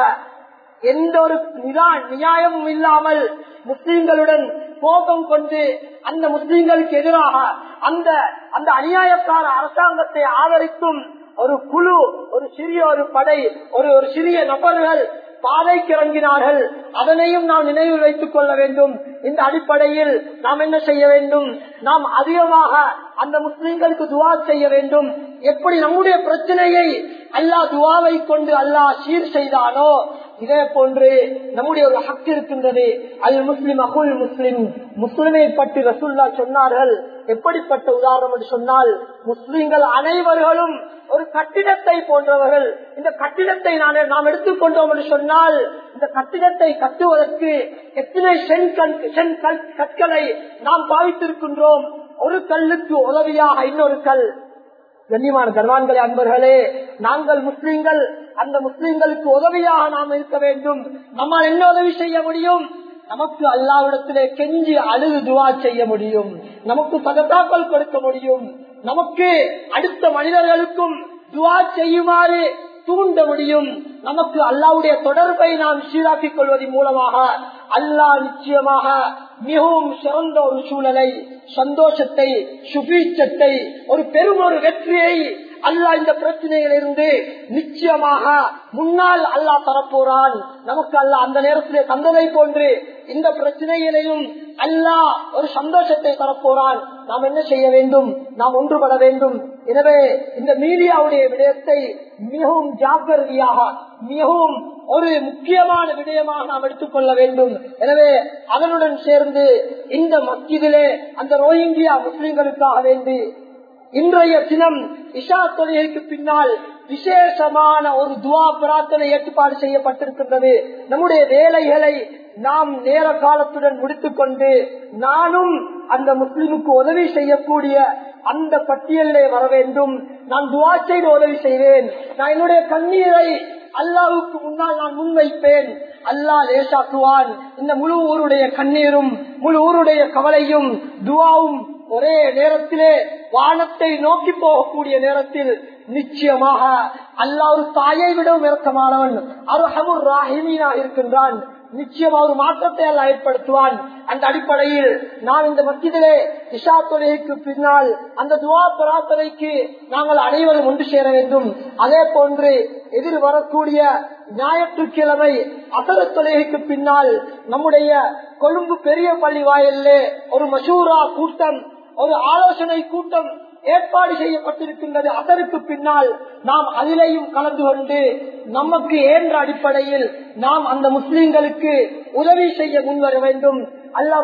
எந்த ஒரு நியாயமும் இல்லாமல் முஸ்லிம்களுடன் கோபம் கொண்டு அந்த முஸ்லிம்களுக்கு எதிராக அந்த அந்த அநியாயக்கார அரசாங்கத்தை ஆதரிக்கும் ஒரு குழு ஒரு சிறிய ஒரு படை ஒரு ஒரு சிறிய நபர்கள் பாதைக்கு இறங்கினார்கள் அதனையும் நாம் நினைவில் வைத்துக் கொள்ள வேண்டும் இந்த அடிப்படையில் நாம் என்ன செய்ய வேண்டும் நாம் அதிகமாக அந்த முஸ்லிம்களுக்கு துவா செய்ய வேண்டும் எப்படி நம்முடைய பிரச்சனையை அல்லாஹ் துவாவை கொண்டு அல்லாஹ் சீர் செய்தானோ இதே போன்று நம்முடைய ஒரு ஹக்கு இருக்கின்றது அல் முஸ்லிம் அகுல் முஸ்லிம் முஸ்லிமை பற்றி ரசுல்லா சொன்னார்கள் எப்படிப்பட்ட உதாரணம் என்று சொன்னால் முஸ்லிம்கள் அனைவர்களும் ஒரு கட்டிடத்தை போன்றவர்கள் இந்த கட்டிடத்தை நான் நாம் எடுத்துக்கொண்டோம் என்று சொன்னால் இந்த கட்டிடத்தை கட்டுவதற்கு எத்தனை சென் சென் கற்களை நாம் பாவித்திருக்கின்றோம் ஒரு கல்லுக்கு உதவியாக இன்னொரு கல் கண்ணியமான கர்வான்களே அன்பர்களே நாங்கள் முஸ்லிம்கள் அந்த முஸ்லிம்களுக்கு உதவியாக நாம் இருக்க வேண்டும் நம்மால் என்ன உதவி செய்ய முடியும் நமக்கு அல்லாவிடத்திலே கெஞ்சி அழுது துவா செய்ய முடியும் நமக்கு சகத்தாக்கள் கொடுக்க முடியும் நமக்கு அடுத்த மனிதர்களுக்கும் துவா செய்யுமாறு தூண்ட முடியும் நமக்கு அல்லாவுடைய தொடர்பை நாம் சீராக்கிக் கொள்வதன் மூலமாக அல்லாஹ் நிச்சயமாக மிகவும் சிறந்த ஒரு சூழலை சந்தோஷத்தை சுபீச்சத்தை ஒரு பெரும் ஒரு வெற்றியை அல்லாஹ் இந்த பிரச்சனையிலிருந்து நிச்சயமாக முன்னால் அல்லாஹ் தரப்போறான் நமக்கு அல்லாஹ் அந்த நேரத்திலே தந்ததை போன்று இந்த பிரச்சனைகளையும் அல்லாஹ் ஒரு சந்தோஷத்தை தரப்போறான் நாம் என்ன செய்ய வேண்டும் நாம் ஒன்றுபட வேண்டும் எனவே இந்த மீடியாவுடைய விடயத்தை மிகவும் ஜாக்கிரதையாக மிகவும் ஒரு முக்கியமான விடயமாக நாம் எடுத்துக்கொள்ள வேண்டும் எனவே அதனுடன் சேர்ந்து இந்த மஸ்ஜிதிலே அந்த ரோஹிங்கியா முஸ்லிம்களுக்காக வேண்டி இன்றைய தினம் இஷா தொழுகைக்கு பின்னால் விசேஷமான ஒரு துவா பிரார்த்தனை ஏற்பாடு செய்யப்பட்டிருக்கின்றது நம்முடைய வேலைகளை நாம் நேர காலத்துடன் முடித்துக் கொண்டு நானும் அந்த முஸ்லிமுக்கு உதவி செய்யக்கூடிய அந்த பட்டியலே வர வேண்டும் நான் துவா செய்து உதவி செய்வேன் நான் என்னுடைய கண்ணீரை அல்லாவுக்கு முன்னால் நான் முன்வைப்பேன் அல்லாஹ் லேசாக்குவான் இந்த முழு ஊருடைய கண்ணீரும் முழு ஊருடைய கவலையும் துவாவும் ஒரே நேரத்திலே வானத்தை நோக்கி போகக்கூடிய நேரத்தில் நிச்சயமாக அல்லா ஒரு தாயை விடவும் இறக்கமானவன் அருஹமுர் ராஹிமீனா இருக்கின்றான் நிச்சயம் ஒரு மாற்றத்தை அல்ல ஏற்படுத்துவான் அந்த அடிப்படையில் நாம் இந்த மத்தியிலே இஷா தொழுகைக்கு பின்னால் அந்த துவா பிரார்த்தனைக்கு நாங்கள் அனைவரும் ஒன்று சேர வேண்டும் அதே போன்று எதிர் வரக்கூடிய ஞாயிற்றுக்கிழமை அசர தொழுகைக்கு பின்னால் நம்முடைய கொழும்பு பெரிய பள்ளி வாயிலே ஒரு மசூரா கூட்டம் ஒரு ஆலோசனை கூட்டம் ஏற்பாடு செய்யப்பட்டிருக்கின்றது அதற்கு பின்னால் நாம் அதிலேயும் கலந்து கொண்டு நமக்கு ஏன்ற அடிப்படையில் நாம் அந்த முஸ்லிம்களுக்கு உதவி செய்ய முன்வர வேண்டும் அல்லா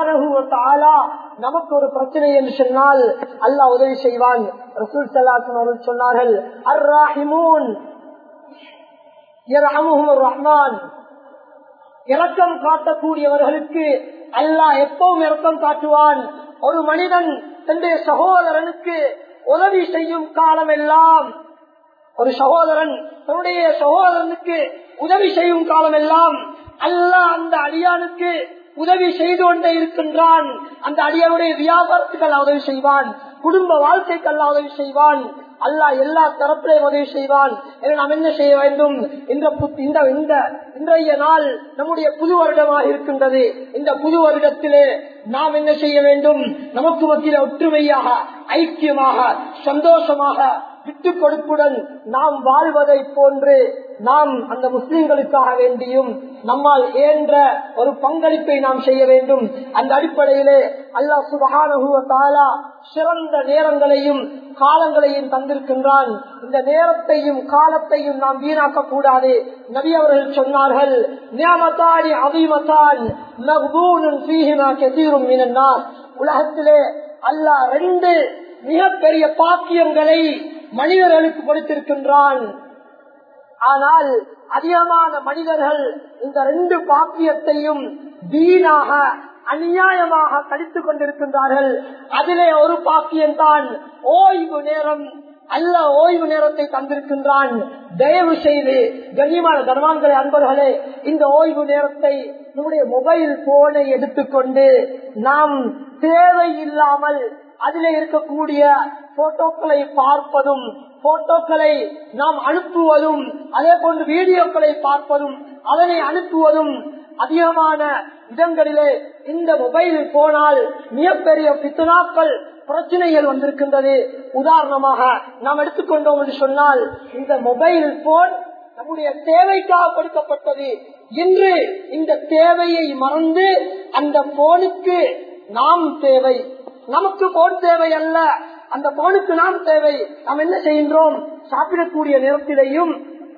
சுபகாரா நமக்கு ஒரு பிரச்சனை என்று சொன்னால் அல்லாஹ் உதவி செய்வான் ரசூல் சல்லாசன் அவர்கள் சொன்னார்கள் அர் ராஹிமூன் ரஹ்மான் இறக்கம் காட்டக்கூடியவர்களுக்கு அல்லாஹ் எப்பவும் இறக்கம் காட்டுவான் ஒரு மனிதன் தன்னுடைய சகோதரனுக்கு உதவி செய்யும் காலம் எல்லாம் ஒரு சகோதரன் தன்னுடைய சகோதரனுக்கு உதவி செய்யும் காலம் எல்லாம் அல்லாஹ் அந்த அடியானுக்கு உதவி செய்து கொண்டே இருக்கின்றான் அந்த அடியானுடைய வியாபாரத்துக்கு அல்ல உதவி செய்வான் குடும்ப வாழ்க்கைக்கு அல்ல உதவி செய்வான் அல்லாஹ் எல்லா தரப்பிலையும் உதவி செய்வான் என நாம் என்ன செய்ய வேண்டும் இந்த புத்- இந்த இந்த இன்றைய நாள் நம்முடைய புது வருடமாக இருக்கின்றது இந்த புது வருடத்திலே நாம் என்ன செய்ய வேண்டும் நமக்கு மத்தியில ஒற்றுமையாக ஐக்கியமாக சந்தோஷமாக விட்டு கொடுப்புடன் நாம் வாழ்வதை போன்று நாம் அந்த முஸ்லிம்களுக்காக வேண்டியும் நம்மால் ஏன்ற ஒரு பங்களிப்பை நாம் செய்ய வேண்டும் அந்த அடிப்படையிலே அல்லாஹ் சுபஹானஹுவ தஆலா சிறந்த நேரங்களையும் காலங்களையும் தந்திருக்கின்றான் இந்த நேரத்தையும் காலத்தையும் நாம் வீணாக்க கூடாது நபி அவர்கள் சொன்னார்கள் நியமத்தானி அதிமத்தான் மக்பூனுன் ஃபீஹிமா கஸீரும் மினன் நாஸ் உலகத்திலே அல்லாஹ் ரெண்டு மிகப்பெரிய பாக்கியங்களை மனிதர்களுக்கு கொடுத்திருக்கின்றான் ஆனால் அதிகமான மனிதர்கள் இந்த ரெண்டு பாக்கியத்தையும் வீணாக அநியாயமாக கடித்துக் கொண்டிருக்கின்றார்கள் அதிலே ஒரு பாக்கியம்தான் ஓய்வு நேரம் அல்ல ஓய்வு நேரத்தை தந்திருக்கின்றான் தயவு செய்து கண்ணியமான கனவான்களே அன்பர்களே இந்த ஓய்வு நேரத்தை நம்முடைய மொபைல் போனை எடுத்துக்கொண்டு நாம் தேவையில்லாமல் அதிலே இருக்கக்கூடிய போட்டோக்களை பார்ப்பதும் போட்டோக்களை நாம் அனுப்புவதும் அதே போன்று வீடியோக்களை பார்ப்பதும் அதனை அனுப்புவதும் அதிகமான இடங்களிலே இந்த மொபைல் போனால் மிகப்பெரிய பித்தனாக்கள் பிரச்சனைகள் வந்திருக்கின்றது உதாரணமாக நாம் எடுத்துக்கொண்டோம் என்று சொன்னால் இந்த மொபைல் போன் நம்முடைய தேவைக்காக கொடுக்கப்பட்டது இன்று இந்த தேவையை மறந்து அந்த போனுக்கு நாம் தேவை நமக்கு போன் தேவை அல்ல அந்த போனுக்கு நாம் தேவை நாம் என்ன செய்கின்றோம் சாப்பிடக்கூடிய நேரத்திலேயும்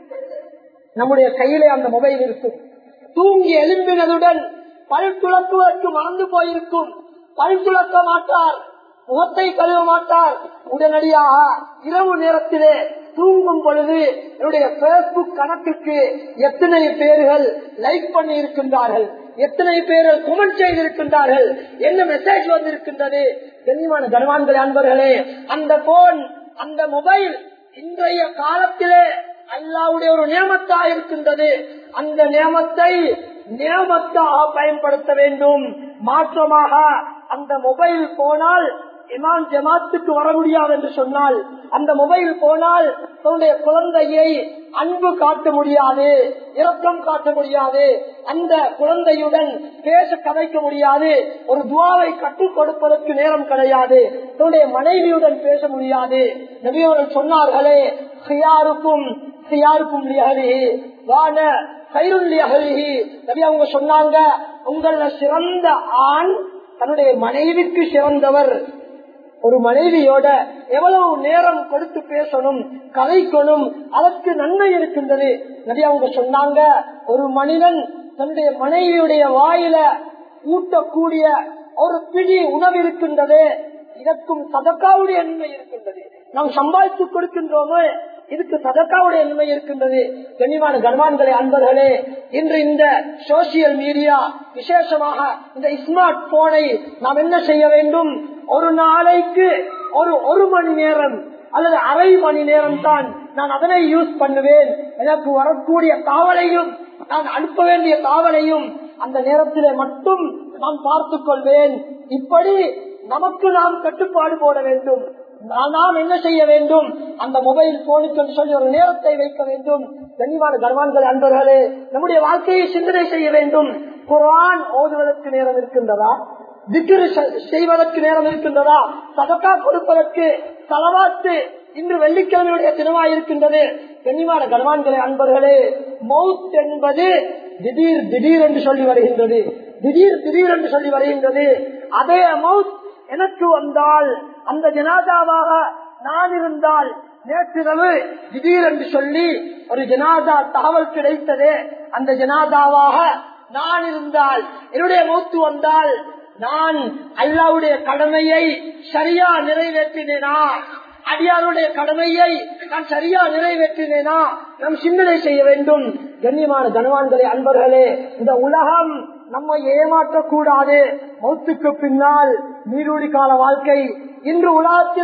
நம்முடைய கையிலே அந்த மொபைல் இருக்கும் தூங்கி எழும்பினதுடன் பல் துளக்குவதற்கு மறந்து போயிருக்கும் பல் துளக்க மாட்டார் முகத்தை கழுவ மாட்டார் உடனடியாக இரவு நேரத்திலே தூங்கும் பொழுது என்னுடைய பேஸ்புக் கணக்குக்கு எத்தனை பேர்கள் லைக் பண்ணி இருக்கின்றார்கள் எத்தனை பேர்கள் குமன் செய்திருக்கின்றார்கள் என்ன மெசேஜ் வந்திருக்கின்றது கண்ணியமான கனவான்களே அன்பர்களே அந்த போன் அந்த மொபைல் இன்றைய காலத்திலே அல்லாவுடைய ஒரு நியமத்தாக இருக்கின்றது அந்த நியமத்தை நியமத்தாக பயன்படுத்த வேண்டும் மாற்றமாக அந்த மொபைல் போனால் இமாம் ஜமாத்துக்கு வர முடியாது என்று சொன்னால் அந்த மொபைல் போனால் தன்னுடைய குழந்தையை அன்பு காட்ட முடியாது இரக்கம் காட்ட முடியாது அந்த குழந்தையுடன் பேச கதைக்க முடியாது ஒரு துவாவை கற்றுக் கொடுப்பதற்கு நேரம் கிடையாது தன்னுடைய மனைவியுடன் பேச முடியாது நபியவர்கள் சொன்னார்களே ஹியாருக்கும் ஹியாருக்கும் லியஹலிஹி வான கைருள் லியஹலிஹி நபி அவங்க சொன்னாங்க உங்கள சிறந்த ஆண் தன்னுடைய மனைவிக்கு சிறந்தவர் ஒரு மனைவியோட எவ்வளவு நேரம் கொடுத்து பேசணும் கதைக்கணும் அதற்கு நன்மை இருக்கின்றது நபி அவங்க சொன்னாங்க ஒரு மனிதன் தன்னுடைய மனைவியுடைய வாயில ஊட்டக்கூடிய ஒரு பிடி உணவு இருக்கின்றது இதற்கும் சதக்காவுடைய நன்மை இருக்கின்றது நாம் சம்பாதித்து கொடுக்கின்றோமோ இதுக்கு சதக்காவுடைய நன்மை இருக்கின்றது கண்ணியமான கர்மான்களே அன்பர்களே இன்று இந்த சோசியல் மீடியா விசேஷமாக இந்த ஸ்மார்ட் போனை நாம் என்ன செய்ய வேண்டும் ஒரு நாளைக்கு ஒரு ஒரு மணி நேரம் அல்லது அரை மணி நேரம் தான் நான் அதனை யூஸ் பண்ணுவேன் எனக்கு வரக்கூடிய காவலையும் நான் அனுப்ப வேண்டிய காவலையும் அந்த நேரத்திலே மட்டும் நான் பார்த்துக் கொள்வேன் இப்படி நமக்கு நாம் கட்டுப்பாடு போட வேண்டும் நாம் என்ன செய்ய வேண்டும் அந்த மொபைல் போனுக்கு சொல்லி ஒரு நேரத்தை வைக்க வேண்டும் கனிவான கர்வான்கள் அன்பர்களே நம்முடைய வாழ்க்கையை சிந்தனை செய்ய வேண்டும் குரான் ஓதுவதற்கு நேரம் இருக்கின்றதா திக்ரு செய்வதற்கு நேரம் இருக்கின்றதா சதக்கா கொடுப்பதற்கு தலவாத்து இன்று வெள்ளிக்கிழமையுடைய தினமா இருக்கின்றது கண்ணியமான கனவான்களே அன்பர்களே மவுத் என்பது திடீர் திடீர் என்று சொல்லி வருகின்றது திடீர் திடீர் என்று சொல்லி வருகின்றது அதே மவுத் எனக்கு வந்தால் அந்த ஜனாதாவாக நான் இருந்தால் நேற்றிரவு திடீர் என்று சொல்லி ஒரு ஜனாதா தகவல் கிடைத்ததே அந்த ஜனாதாவாக நான் இருந்தால் என்னுடைய மௌத்து வந்தால் நான் அல்லாவுடைய கடமையை சரியா நிறைவேற்றினேனா அடியாருடைய கடமையை நான் சரியா நிறைவேற்றினேனா நாம் சிந்தனை செய்ய வேண்டும் கண்ணியமான கனவான்களே அன்பர்களே இந்த உலகம் நம்மை ஏமாற்றக்கூடாது மௌத்துக்கு பின்னால் நீரூடி கால வாழ்க்கை இன்று உலகத்திலே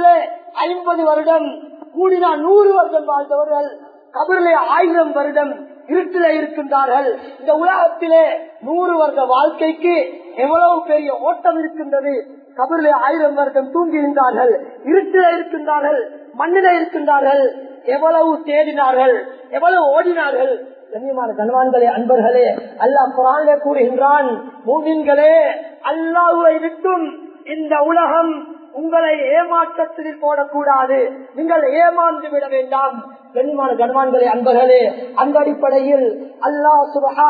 ஐம்பது வருடம் கூடினா நூறு வருடம் வாழ்ந்தவர்கள் கபரிலே ஆயிரம் வருடம் இருட்டில இருக்கின்றார்கள் இந்த உலகத்திலே நூறு வருட வாழ்க்கைக்கு எவ்வளவு பெரிய ஓட்டம் இருக்கின்றது கபரிலே ஆயிரம் வருடம் தூங்குகின்றார்கள் இருட்டில இருக்கின்றார்கள் மண்ணில இருக்கின்றார்கள் எவ்வளவு தேடினார்கள் எவ்வளவு ஓடினார்கள் கண்ணியமான கண்வான்களே அன்பர்களே அல்லாஹ் குரானிலே கூறுகின்றான் மூமின்களே அல்லாஹுவை விட்டும் இந்த உலகம் உங்களை ஏமாற்றத்தில் போடக்கூடாது நீங்கள் ஏமாந்து விட வேண்டாம் கண்ணியமான கண்வான்களே அன்பர்களே அந்த அடிப்படையில் அல்லாஹ்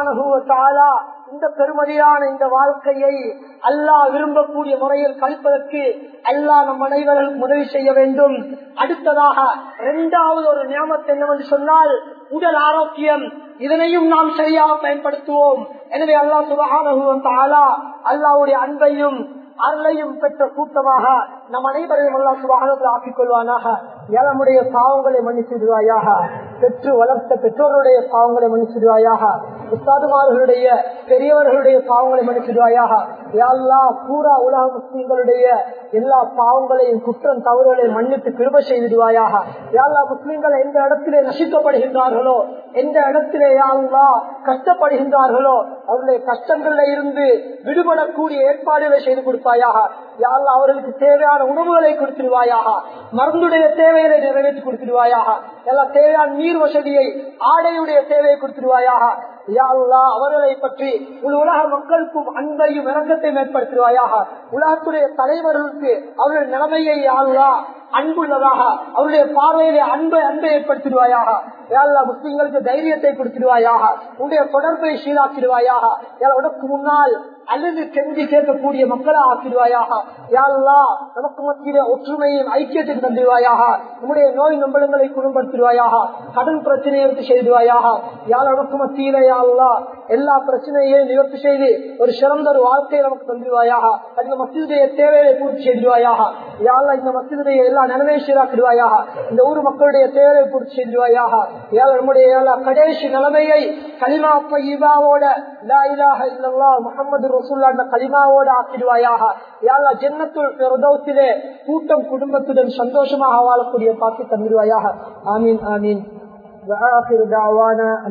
சுபகான இந்த பெருமதியான இந்த வாழ்க்கையை அல்லாஹ் விரும்பக்கூடிய முறையில் கழிப்பதற்கு அல்லாஹ் நம் அனைவரும் உதவி செய்ய வேண்டும் அடுத்ததாக இரண்டாவது ஒரு நியமத்தை என்னவென்று சொன்னால் உடல் ஆரோக்கியம் இதனையும் நாம் சரியாக பயன்படுத்துவோம் எனவே அல்லாஹ் சுபகான அல்லாவுடைய அன்பையும் அருளையும் பெற்ற கூட்டமாக நம் அனைவரையும் அல்லா சுபாகத்தில் ஆக்கிக் கொள்வானாக ஏழமுடைய பாவங்களை மன்னிச்சிடுவாயாக பெற்று வளர்த்த பெற்றோருடைய பாவங்களை மன்னிச்சிடுவாயாக உஸ்தாதுமார்களுடைய பெரியவர்களுடைய பாவங்களை மன்னிச்சிடுவாயாக எல்லா பூரா உலக முஸ்லீம்களுடைய எல்லா பாவங்களையும் குற்றம் தவறுகளையும் மன்னித்து கிருப செய்திடுவாயாக எல்லா முஸ்லீம்கள் எந்த இடத்திலே நசிக்கப்படுகின்றார்களோ எந்த இடத்திலே யாழ்லா கஷ்டப்படுகின்றார்களோ அவருடைய கஷ்டங்கள்ல இருந்து விடுபடக்கூடிய ஏற்பாடுகளை செய்து கொடுப்பாயாக யாழ்லா அவர்களுக்கு தேவையான உணவுகளை கொடுத்துருவாயாக மருந்துடைய தேவைகளை நிறைவேற்றி கொடுத்துருவாயாக எல்லா தேவையான நீர் வசதியை ஆடையுடைய தேவையை கொடுத்துருவாயாக யாழ்லா அவர்களை பற்றி உலக மக்களுக்கும் அன்பையும் இறக்கத்தையும் ஏற்படுத்துவாயாக உலகத்துடைய தலைவர்களுக்கு அவருடைய நிலைமையை யாழ்லா அன்புள்ளதாக அவருடைய பார்வையிலே அன்பை அன்பை ஏற்படுத்திடுவாயாக யாழ்லா முஸ்லிம்களுக்கு தைரியத்தை கொடுத்துடுவாயாக உன்னுடைய தொடர்பை சீராக்கிடுவாயாக உனக்கு முன்னால் அழுது கெஞ்சி கேட்கக்கூடிய மக்களை ஆக்கிடுவாயாக யாழ்லா நமக்கு மத்தியில ஒற்றுமையும் ஐக்கியத்தையும் தந்துடுவாயாக நம்முடைய நோய் நம்பளங்களை குணப்படுத்திடுவாயாக கடன் பிரச்சனையை எடுத்து செய்துவாயாக யாழ் நமக்கு மத்தியில யாழ்லா எல்லா பிரச்சனையையும் நிவர்த்தி செய்து ஒரு சிறந்த ஒரு வாழ்க்கையை நமக்கு தந்துடுவாயாக அந்த மசிதுடைய தேவையை பூர்த்தி செய்துடுவாயாக யாழ்லா இந்த மசிதுடைய எல்லா நிலைமையை சீராக்கிடுவாயாக இந்த ஊர் மக்களுடைய தேவையை பூர்த்தி செய்துடுவாயாக யாழ் நம்முடைய எல்லா கடைசி நிலைமையை கலிமா பைபாவோட லா இலாஹ இல்லல்லாஹ் முஹம்மது ரசூல்லா என்ற கலிமாவோடு ஆக்கிடுவாயாக யாழ்லா ஜென்னத்துள் பிரதோசிலே கூட்டம் குடும்பத்துடன் சந்தோஷமாக வாழக்கூடிய பாக்கி தந்துடுவாயாக ஆமீன் ஆமீன் وآخر دعوانا